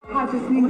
عشر سنين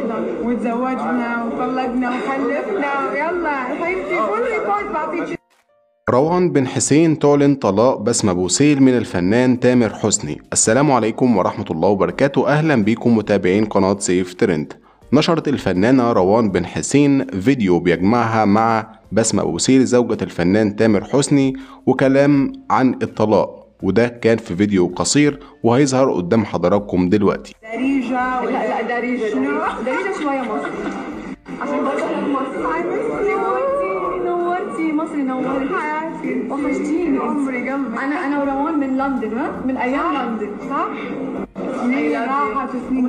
وتزوجنا وطلقنا وخلفنا ويلا حبيبتي كله يفوت بعطيك روان بن حسين تعلن طلاق بسمة بوسيل من الفنان تامر حسني السلام عليكم ورحمة الله وبركاته أهلا بكم متابعين قناة سيف ترند نشرت الفنانة روان بن حسين فيديو بيجمعها مع بسمة بوسيل زوجة الفنان تامر حسني وكلام عن الطلاق وده كان في فيديو قصير وهيظهر قدام حضراتكم دلوقتي داريجة لا لا داريجة شنو؟ داريجة شوية مصري عشان برضه أنا مصري نورتي نورتي مصري نورتي حياتي وحشتيني عمري قلبي أنا أنا وروان من لندن ها من أيام لندن صح؟ سنين راحت سنين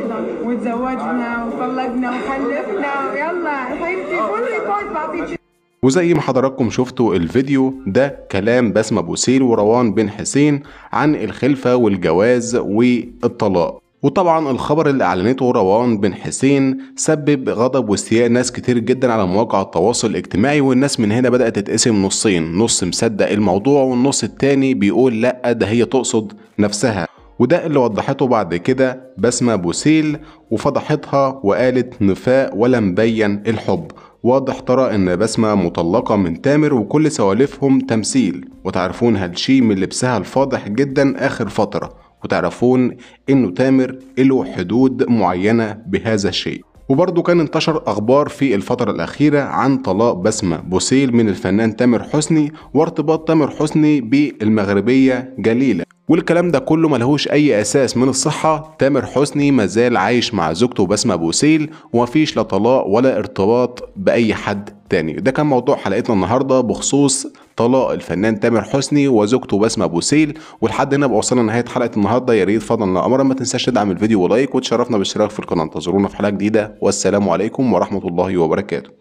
وتزوجنا وطلقنا وخلفنا ويلا حبيبتي كله يفوت بعطيك وزي ما حضراتكم شفتوا الفيديو ده كلام بسمة بوسيل وروان بن حسين عن الخلفة والجواز والطلاق وطبعا الخبر اللي اعلنته روان بن حسين سبب غضب واستياء ناس كتير جدا على مواقع التواصل الاجتماعي والناس من هنا بدأت تتقسم نصين نص مصدق الموضوع والنص التاني بيقول لا ده هي تقصد نفسها وده اللي وضحته بعد كده بسمة بوسيل وفضحتها وقالت نفاق ولا مبين الحب واضح ترى ان بسمة مطلقة من تامر وكل سوالفهم تمثيل وتعرفون هالشي من لبسها الفاضح جدا اخر فترة وتعرفون انه تامر له حدود معينة بهذا الشيء وبرضه كان انتشر اخبار في الفترة الاخيرة عن طلاق بسمة بوسيل من الفنان تامر حسني وارتباط تامر حسني بالمغربية جليلة والكلام ده كله ملهوش اي اساس من الصحة تامر حسني مازال عايش مع زوجته بسمة بوسيل ومفيش لا طلاق ولا ارتباط باي حد تاني ده كان موضوع حلقتنا النهارده بخصوص طلاق الفنان تامر حسني وزوجته بسمة بوسيل ولحد هنا بقى وصلنا لنهايه حلقه النهارده يا ريت فضلا امرا ما تنساش تدعم الفيديو ولايك وتشرفنا بالاشتراك في القناه انتظرونا في حلقه جديده والسلام عليكم ورحمه الله وبركاته